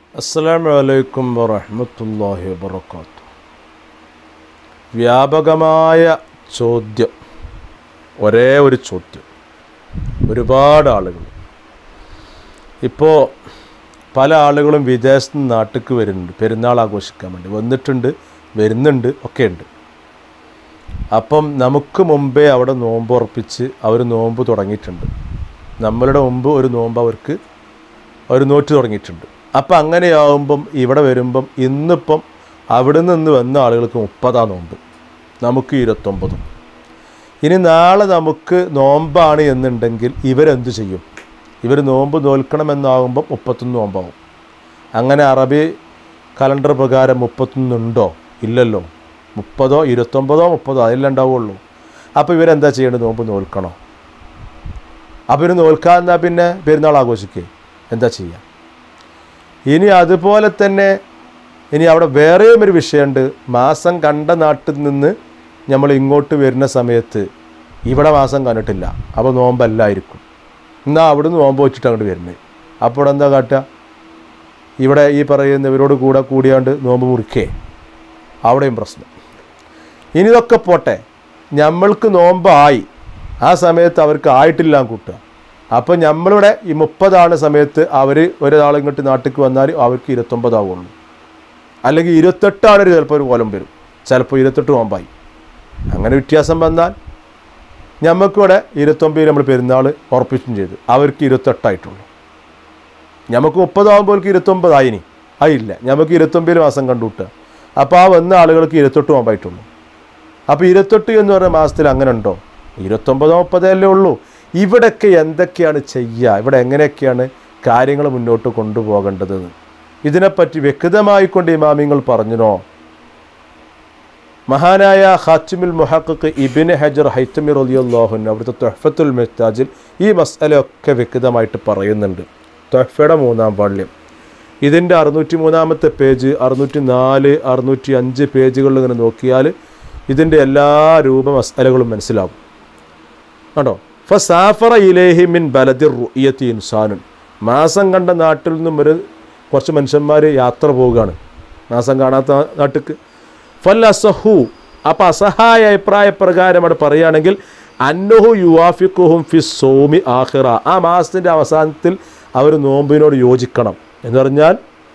അസ്സലാമു അലൈക്കും വറഹ്മത്തുള്ളാഹി വബറകാത്തു വ്യാപകമായ ചോദ്യം ഒരേ ഒരു ചോദ്യം ഒരുപാട് ആളുകൾ ഇപ്പോൾ പല ആളുകളും വിദേശത്ത് നിന്ന് നാട്ടിലേക്ക് വരുന്നുണ്ട് പെരുന്നാൾ ആഘോഷിക്കാൻ വേണ്ടി വന്നിട്ടുണ്ട് വരുന്നുണ്ട് ഒക്കെ ഉണ്ട് അപ്പം നമുക്ക് മുമ്പേ അവിടെ നോമ്പ് ഉറപ്പിച്ച് അവർ നോമ്പ് തുടങ്ങിയിട്ടുണ്ട് നമ്മളുടെ മുമ്പ് ഒരു നോമ്പ് അവർക്ക് അവർ നോറ്റ് തുടങ്ങിയിട്ടുണ്ട് അപ്പം അങ്ങനെയാവുമ്പം ഇവിടെ വരുമ്പം ഇന്നിപ്പം അവിടെ നിന്ന് വന്ന ആളുകൾക്ക് മുപ്പതാം നോമ്പ് നമുക്ക് ഇരുപത്തൊമ്പതും ഇനി നാളെ നമുക്ക് നോമ്പാണ് എന്നുണ്ടെങ്കിൽ ഇവരെന്ത് ചെയ്യും ഇവർ നോമ്പ് നോൽക്കണമെന്നാകുമ്പം മുപ്പത്തൊന്ന് നോമ്പാവും അങ്ങനെ അറബി കലണ്ടർ പ്രകാരം മുപ്പത്തൊന്നുണ്ടോ ഇല്ലല്ലോ മുപ്പതോ ഇരുപത്തൊമ്പതോ മുപ്പതോ അതിലേ ഉണ്ടാവുള്ളൂ അപ്പോൾ ഇവരെന്താ ചെയ്യേണ്ടത് നോമ്പ് നോൽക്കണോ അപ്പോൾ ഇവർ നോൽക്കാന്നാ പിന്നെ പെരുന്നാൾ ആഘോഷിക്കേ എന്താ ചെയ്യുക ഇനി അതുപോലെ തന്നെ ഇനി അവിടെ വേറെയും ഒരു വിഷയമുണ്ട് മാസം കണ്ട നാട്ടിൽ നിന്ന് നമ്മൾ ഇങ്ങോട്ട് വരുന്ന സമയത്ത് ഇവിടെ മാസം കണ്ടിട്ടില്ല അപ്പോൾ നോമ്പല്ലായിരിക്കും എന്നാൽ അവിടുന്ന് നോമ്പ് വെച്ചിട്ട് അങ്ങോട്ട് വരുന്നത് അപ്പോൾ ഇവിടെ എന്താ കാട്ടുക ഇവിടെ ഈ പറയുന്നവരോട് കൂടെ കൂടിയാണ്ട് നോമ്പ് മുറിക്കേ അവിടെയും പ്രശ്നം ഇനി ഇതൊക്കെ പോട്ടെ നമ്മൾക്ക് നോമ്പായി ആ സമയത്ത് അവർക്ക് ആയിട്ടില്ല കൂട്ടുക അപ്പോൾ നമ്മളിവിടെ ഈ മുപ്പതാണ് സമയത്ത് അവർ ഒരാൾ ഇങ്ങോട്ട് നാട്ടിലേക്ക് വന്നാൽ അവർക്ക് ഇരുപത്തൊമ്പതാവുള്ളൂ അല്ലെങ്കിൽ ഇരുപത്തെട്ടാണ് ഒരു ചിലപ്പോൾ ഒരു കോലം വരും ചിലപ്പോൾ ഇരുപത്തെട്ട് നോമ്പായി അങ്ങനെ വ്യത്യാസം വന്നാൽ ഞമ്മക്കിവിടെ ഇരുപത്തൊമ്പതിൽ നമ്മൾ പെരുന്നാൾ ഉറപ്പിച്ചും ചെയ്തു അവർക്ക് ഇരുപത്തെട്ടായിട്ടുള്ളൂ നമുക്ക് മുപ്പതാകുമ്പോൾ ഇരുപത്തൊമ്പതായിനി ആയില്ല നമുക്ക് ഇരുപത്തൊമ്പതിൽ മാസം കണ്ടുവിട്ടുക അപ്പോൾ ആ വന്ന ആളുകൾക്ക് ഇരുപത്തെട്ട് നോമ്പായിട്ടുള്ളൂ അപ്പോൾ ഇരുപത്തെട്ട് എന്ന് പറയുന്ന മാസത്തിൽ അങ്ങനെ ഉണ്ടോ ഇരുപത്തൊമ്പതോ മുപ്പതേ അല്ലേ ഉള്ളൂ ഇവിടെയൊക്കെ എന്തൊക്കെയാണ് ചെയ്യുക ഇവിടെ എങ്ങനെയൊക്കെയാണ് കാര്യങ്ങൾ മുന്നോട്ട് കൊണ്ടുപോകേണ്ടതെന്ന് ഇതിനെപ്പറ്റി വ്യക്തമായിക്കൊണ്ട് ഇമാമിങ്ങൾ പറഞ്ഞിനോ മഹാനായ ഖാച്ചിമുൽ മുഹഖ് ഇബിൻ ഹജർ ഹൈത്തമി റലിയുല്ലാഹുൻ അവിടുത്തെ തൊഹഫത്തുൽ മെഹ്താജിൽ ഈ മസലയൊക്കെ വ്യക്തമായിട്ട് പറയുന്നുണ്ട് തൊഹഫയുടെ മൂന്നാം പാള്യം ഇതിൻ്റെ അറുന്നൂറ്റി മൂന്നാമത്തെ പേജ് അറുന്നൂറ്റി നാല് അറുന്നൂറ്റി അഞ്ച് പേജുകളിൽ ഇങ്ങനെ നോക്കിയാൽ ഇതിൻ്റെ എല്ലാ രൂപ മസലകളും മനസ്സിലാവും കണ്ടോ ഫസാഫറ ഇലേഹി മിൻ ബലദിർ റുയത്തി ഇൻസാനുൻ മാസം കണ്ട നാട്ടിൽ നിന്നും ഒരു കുറച്ച് മനുഷ്യന്മാർ യാത്ര പോവുകയാണ് മാസം കാണാത്ത നാട്ടിക്ക് ഫൽ അസഹു അപ്പം അസഹായ അഭിപ്രായ പ്രകാരം അവിടെ പറയുകയാണെങ്കിൽ അന്നുഹു യുവാഫിക്കുഹും ഫി സോമി ആഹിറ ആ മാസത്തിൻ്റെ അവസാനത്തിൽ അവർ നോമ്പിനോട് യോജിക്കണം എന്ന് പറഞ്ഞാൽ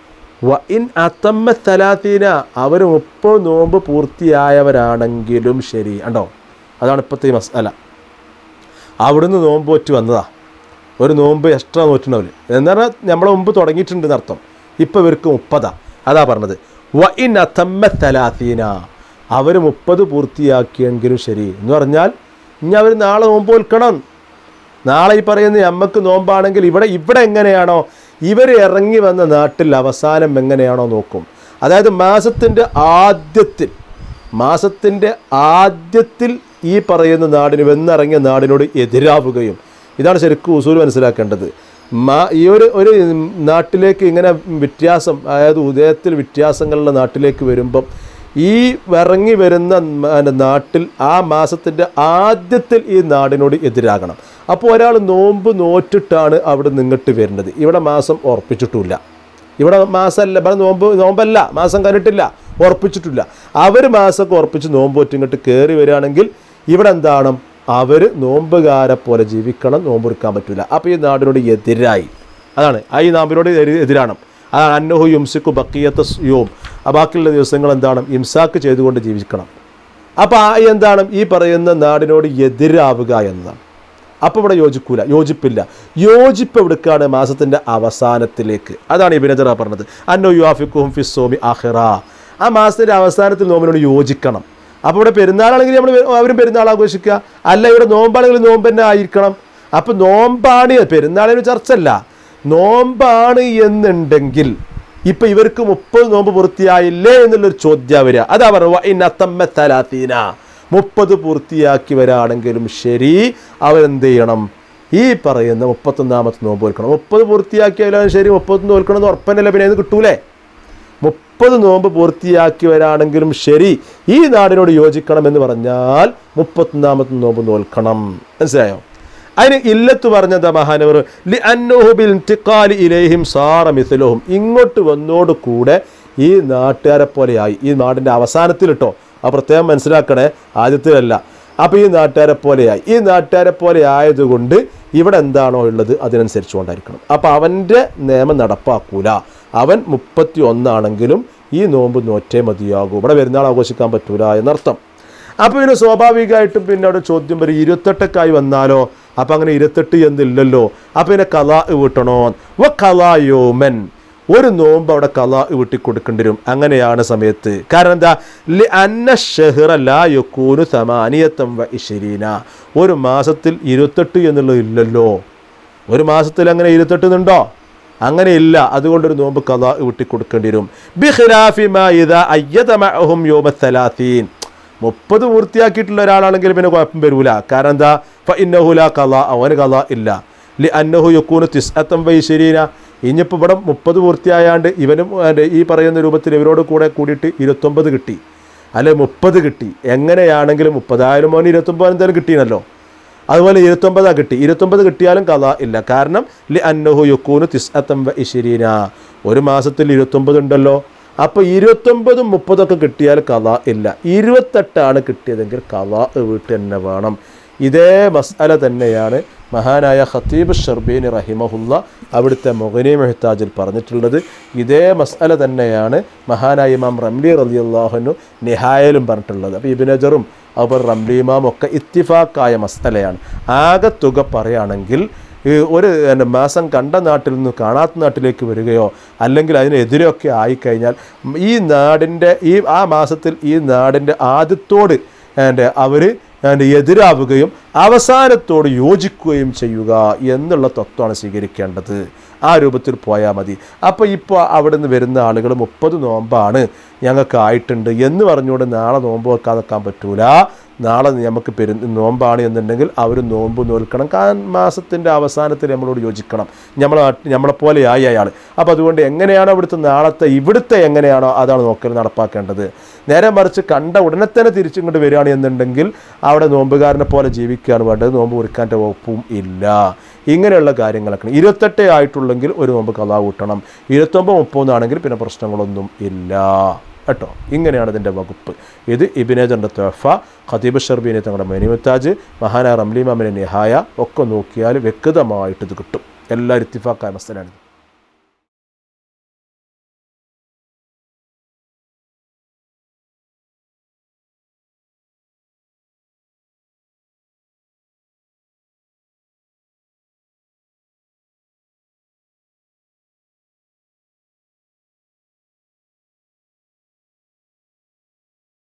വ ഇൻ അത്തമ്മ തലാത്തീന അവർ മുപ്പത് നോമ്പ് പൂർത്തിയായവരാണെങ്കിലും ശരി ഉണ്ടോ അതാണ് ഇപ്പോഴത്തെ ഈ മസാല അവിടുന്ന് നോമ്പ് ഒറ്റ വന്നതാ ഒരു നോമ്പ് എക്സ്ട്രാ നോറ്റുണ്ടാവില്ല എന്ന് പറഞ്ഞാൽ നമ്മളെ മുമ്പ് തുടങ്ങിയിട്ടുണ്ട് എന്നർത്ഥം ഇപ്പോൾ ഇവർക്ക് മുപ്പതാ അതാ പറഞ്ഞത് വ ഇൻ അത്തമ്മ തലാത്തീന അവർ മുപ്പത് പൂർത്തിയാക്കിയെങ്കിലും ശരി എന്ന് പറഞ്ഞാൽ ഇനി അവർ നാളെ നോമ്പ് വിൽക്കണം നാളെ ഈ പറയുന്ന നമ്മക്ക് നോമ്പാണെങ്കിൽ ഇവിടെ ഇവിടെ എങ്ങനെയാണോ ഇവർ ഇറങ്ങി വന്ന നാട്ടിൽ അവസാനം എങ്ങനെയാണോ നോക്കും അതായത് മാസത്തിൻ്റെ ആദ്യത്തിൽ മാസത്തിൻ്റെ ആദ്യത്തിൽ ഈ പറയുന്ന നാടിന് വന്നിറങ്ങിയ നാടിനോട് എതിരാവുകയും ഇതാണ് ശരിക്കും ഉസൂൽ മനസ്സിലാക്കേണ്ടത് മാ ഈ ഒരു ഒരു നാട്ടിലേക്ക് ഇങ്ങനെ വ്യത്യാസം അതായത് ഉദയത്തിൽ വ്യത്യാസങ്ങളുള്ള നാട്ടിലേക്ക് വരുമ്പം ഈ ഇറങ്ങി വരുന്ന മ- നാട്ടിൽ ആ മാസത്തിൻ്റെ ആദ്യത്തിൽ ഈ നാടിനോട് എതിരാകണം അപ്പോൾ ഒരാൾ നോമ്പ് നോറ്റിട്ടാണ് അവിടെ നിങ്ങട്ട് വരുന്നത് ഇവിടെ മാസം ഉറപ്പിച്ചിട്ടില്ല ഇവിടെ മാസമല്ല ഇവിടെ നോമ്പ് നോമ്പല്ല മാസം കണ്ടിട്ടില്ല ഉറപ്പിച്ചിട്ടില്ല അവർ മാസമൊക്കെ ഉറപ്പിച്ച് നോമ്പ് ഒറ്റ ഇങ്ങോട്ട് കയറി വരികയാണെങ്കിൽ ഇവിടെ എന്താണ് അവർ നോമ്പുകാരെ പോലെ ജീവിക്കണം നോമ്പ് എടുക്കാൻ പറ്റില്ല അപ്പോൾ ഈ നാടിനോട് എതിരായി അതാണ് ആ ഈ നാമ്പിനോട് എതി- എതിരാണ് അതാണ് അന്നഹു യുംസിക്കു ബക്കിയത്ത് യോം ആ ബാക്കിയുള്ള ദിവസങ്ങൾ എന്താണ് ഇംസാക്ക് ചെയ്തുകൊണ്ട് ജീവിക്കണം അപ്പോൾ ആ എന്താണ് ഈ പറയുന്ന നാടിനോട് എതിരാവുക എന്നതാണ് അപ്പോൾ ഇവിടെ യോജിക്കൂല യോജിപ്പില്ല യോജിപ്പ് എവിടുക്കാണ് മാസത്തിൻ്റെ അവസാനത്തിലേക്ക് അതാണ് ഇബിനജറ പറഞ്ഞത് അന്നോ യുവാഫിക്കും ഫിസോമി ആഹിറ ആ മാസത്തിൻ്റെ അവസാനത്തിൽ നോമ്പിനോട് യോജിക്കണം അപ്പോൾ ഇവിടെ പെരുന്നാളാണെങ്കിൽ നമ്മൾ അവരും പെരുന്നാൾ ആഘോഷിക്കുക അല്ല ഇവിടെ നോമ്പാണെങ്കിൽ നോമ്പ് തന്നെ ആയിരിക്കണം അപ്പോൾ നോമ്പാണ് പെരുന്നാളിന് ചർച്ചല്ല നോമ്പാണ് എന്നുണ്ടെങ്കിൽ ഇപ്പം ഇവർക്ക് മുപ്പത് നോമ്പ് പൂർത്തിയായില്ലേ എന്നുള്ളൊരു ചോദ്യം വരിക അതാ പറയുക തലാത്തീന മുപ്പത് പൂർത്തിയാക്കി വരാണെങ്കിലും ശരി അവരെന്ത് ചെയ്യണം ഈ പറയുന്ന മുപ്പത്തൊന്നാമത്തെ നോമ്പ് നോൽക്കണം മുപ്പത് പൂർത്തിയാക്കിയാലും ശരി മുപ്പത്തൊന്ന് നോൽക്കണമെന്ന് ഉറപ്പന്നല്ല പിന്നെ ഇത് കിട്ടൂലേ മുപ്പത് നോമ്പ് പൂർത്തിയാക്കിയവരാണെങ്കിലും ശരി ഈ നാടിനോട് യോജിക്കണം എന്ന് പറഞ്ഞാൽ മുപ്പത്തൊന്നാമത്തെ നോമ്പ് നോൽക്കണം മനസ്സിലായോ അതിന് ഇല്ലത്ത് പറഞ്ഞത് മഹാനവർ ലി അന്നോഹുബിൽ ഇന്തിഖാലി ഇലൈഹിം സാറ മിഥലുഹും ഇങ്ങോട്ട് വന്നോട് കൂടെ ഈ നാട്ടുകാരെ പോലെയായി ഈ നാടിൻ്റെ അവസാനത്തിൽ കേട്ടോ ആ പ്രത്യേകം മനസ്സിലാക്കണേ ആദ്യത്തിലല്ല അപ്പോൾ ഈ നാട്ടുകാരെ പോലെയായി ഈ നാട്ടുകാരെ പോലെ ആയതുകൊണ്ട് ഇവിടെ എന്താണോ ഉള്ളത് അതിനനുസരിച്ച് കൊണ്ടായിരിക്കണം അപ്പോൾ അവൻ്റെ നിയമം നടപ്പാക്കൂല അവൻ മുപ്പത്തി ഒന്നാണെങ്കിലും ഈ നോമ്പ് നോറ്റേ മതിയാകൂ ഇവിടെ പെരുന്നാൾ ആഘോഷിക്കാൻ പറ്റൂല എന്നർത്ഥം അപ്പോൾ പിന്നെ സ്വാഭാവികമായിട്ടും പിന്നെ അവിടെ ചോദ്യം വരും ഇരുപത്തെട്ടൊക്കെ വന്നാലോ അപ്പം അങ്ങനെ ഇരുപത്തെട്ട് എന്നില്ലല്ലോ അപ്പം പിന്നെ കലാ വീട്ടണോ വ കലായോമൻ ഒരു നോമ്പ് അവിടെ കലാ വീട്ടി കൊടുക്കേണ്ടി വരും അങ്ങനെയാണ് സമയത്ത് കാരണം എന്താ ലി അന്ന ഷെഹ്റ ലാ യക്കൂനു സമാനിയത്തം വ ഇഷരീന ഒരു മാസത്തിൽ ഇരുപത്തെട്ട് എന്നുള്ളത് ഇല്ലല്ലോ ഒരു മാസത്തിൽ അങ്ങനെ ഇരുപത്തെട്ട് എന്നുണ്ടോ അങ്ങനെ ഇല്ല അതുകൊണ്ടൊരു നോമ്പ് കഥ വീട്ടി കൊടുക്കേണ്ടി വരും ബിഖിലാഫി മാ ഇദാ അയ്യദ മഅഹും യൗമ സലാസീൻ മുപ്പത് പൂർത്തിയാക്കിയിട്ടുള്ള ഒരാളാണെങ്കിൽ പിന്നെ കുഴപ്പം വരൂല കാരണം എന്താ ഫ ഇന്നഹുല കല അവന് കല ഇല്ല ലി അന്നഹു യക്കൂന് തിസ്അത്തം വൈശരീന ഇനിയിപ്പോൾ ഇവിടെ മുപ്പത് പൂർത്തിയായാണ്ട് ഇവനും ഏ, ഈ പറയുന്ന രൂപത്തിൽ ഇവരോട് കൂടെ കൂടിയിട്ട് ഇരുപത്തൊമ്പത് കിട്ടി അല്ലെ മുപ്പത് കിട്ടി എങ്ങനെയാണെങ്കിലും മുപ്പതായാലും മോന് ഇരുപത്തൊമ്പത് എന്തായാലും കിട്ടിയല്ലോ അതുപോലെ ഇരുപത്തൊമ്പതാ കിട്ടി ഇരുപത്തൊമ്പത് കിട്ടിയാലും കഥ ഇല്ല കാരണം ലി അന്നഹു യുക്കൂന് തിസ്അത്തം വ ഇഷിരീന ഒരു മാസത്തിൽ ഇരുപത്തൊമ്പത് ഉണ്ടല്ലോ അപ്പോൾ ഇരുപത്തൊമ്പതും മുപ്പതൊക്കെ കിട്ടിയാൽ കഥ ഇല്ല ഇരുപത്തെട്ടാണ് കിട്ടിയതെങ്കിൽ കഥ വീട്ട് തന്നെ വേണം ഇതേ മസ്അല തന്നെയാണ് മഹാനായ ഖത്തീബ് ഷർബീൻ റഹിമഹുല്ല അവിടുത്തെ മൊഹനി മെഹ്താജിൽ പറഞ്ഞിട്ടുള്ളത് ഇതേ മസ്അല തന്നെയാണ് മഹാനായ ഇമാം റംലി റലിയല്ലാഹുനു നിഹായലും പറഞ്ഞിട്ടുള്ളത് അപ്പോൾ ഇബിനജറും അതുപോലെ റംലി ഇമാം ഒക്കെ ഇത്തിഫാക്കായ മസ്അലയാണ് ആകെ തുക പറയുകയാണെങ്കിൽ ഈ ഒരു പിന്നെ മാസം കണ്ട നാട്ടിൽ നിന്ന് കാണാത്ത നാട്ടിലേക്ക് വരികയോ അല്ലെങ്കിൽ അതിനെതിരെയൊക്കെ ആയിക്കഴിഞ്ഞാൽ ഈ നാടിൻ്റെ ഈ ആ മാസത്തിൽ ഈ നാടിൻ്റെ ആദ്യത്തോട് എൻ്റെ അവർ അതിൻ്റെ എതിരാവുകയും അവസാനത്തോട് യോജിക്കുകയും ചെയ്യുക എന്നുള്ള തത്വമാണ് സ്വീകരിക്കേണ്ടത് ആ രൂപത്തിൽ പോയാൽ മതി അപ്പോൾ ഇപ്പോൾ അവിടെ നിന്ന് വരുന്ന ആളുകൾ മുപ്പത് നോമ്പാണ് ഞങ്ങൾക്ക് ആയിട്ടുണ്ട് എന്ന് പറഞ്ഞുകൊണ്ട് നാളെ നോമ്പ് വെക്കാതെ നിൽക്കാൻ പറ്റൂല നാളെ നമുക്ക് പെരു നോമ്പാണ് എന്നുണ്ടെങ്കിൽ അവർ നോമ്പ് നോൽക്കണം കാരണം മാസത്തിൻ്റെ അവസാനത്തിൽ നമ്മളോട് യോജിക്കണം നമ്മളെ നാട്ടി- നമ്മളെപ്പോലെ ആയി അയാൾ അപ്പോൾ അതുകൊണ്ട് എങ്ങനെയാണോ ഇവിടുത്തെ നാളത്തെ ഇവിടുത്തെ എങ്ങനെയാണോ അതാണ് നോക്കൽ നടപ്പാക്കേണ്ടത് നേരെ മറിച്ച് കണ്ട ഉടനെ തന്നെ തിരിച്ചിങ്ങോട്ട് വരികയാണ് എന്നുണ്ടെങ്കിൽ അവിടെ നോമ്പുകാരനെ പോലെ ജീവിക്കുകയാണ് വേണ്ടത് നോമ്പ് കുറിക്കാൻ്റെ വകുപ്പും ഇല്ല ഇങ്ങനെയുള്ള കാര്യങ്ങളൊക്കെ ഇരുപത്തെട്ടേ ആയിട്ടുള്ളെങ്കിൽ ഒരു നോമ്പ് കഥാ കൂട്ടണം ഇരുപത്തൊമ്പത് മുപ്പതൊന്നാണെങ്കിൽ പിന്നെ പ്രശ്നങ്ങളൊന്നും ഇല്ല കേട്ടോ ഇങ്ങനെയാണ് ഇതിൻ്റെ വകുപ്പ് ഇത് ഇബിനേജറിൻ്റെ തൊഫ ഖതീബ് ഷർബീനെ തങ്ങളുടെ മെനിമുത്താജ് മഹാന റംലി മാമിനെ നിഹായ ഒക്കെ നോക്കിയാൽ വ്യക്തമായിട്ട് ഇത് കിട്ടും എല്ലാ ഇത്തിഫാക്കായ മസ്തനാണിത്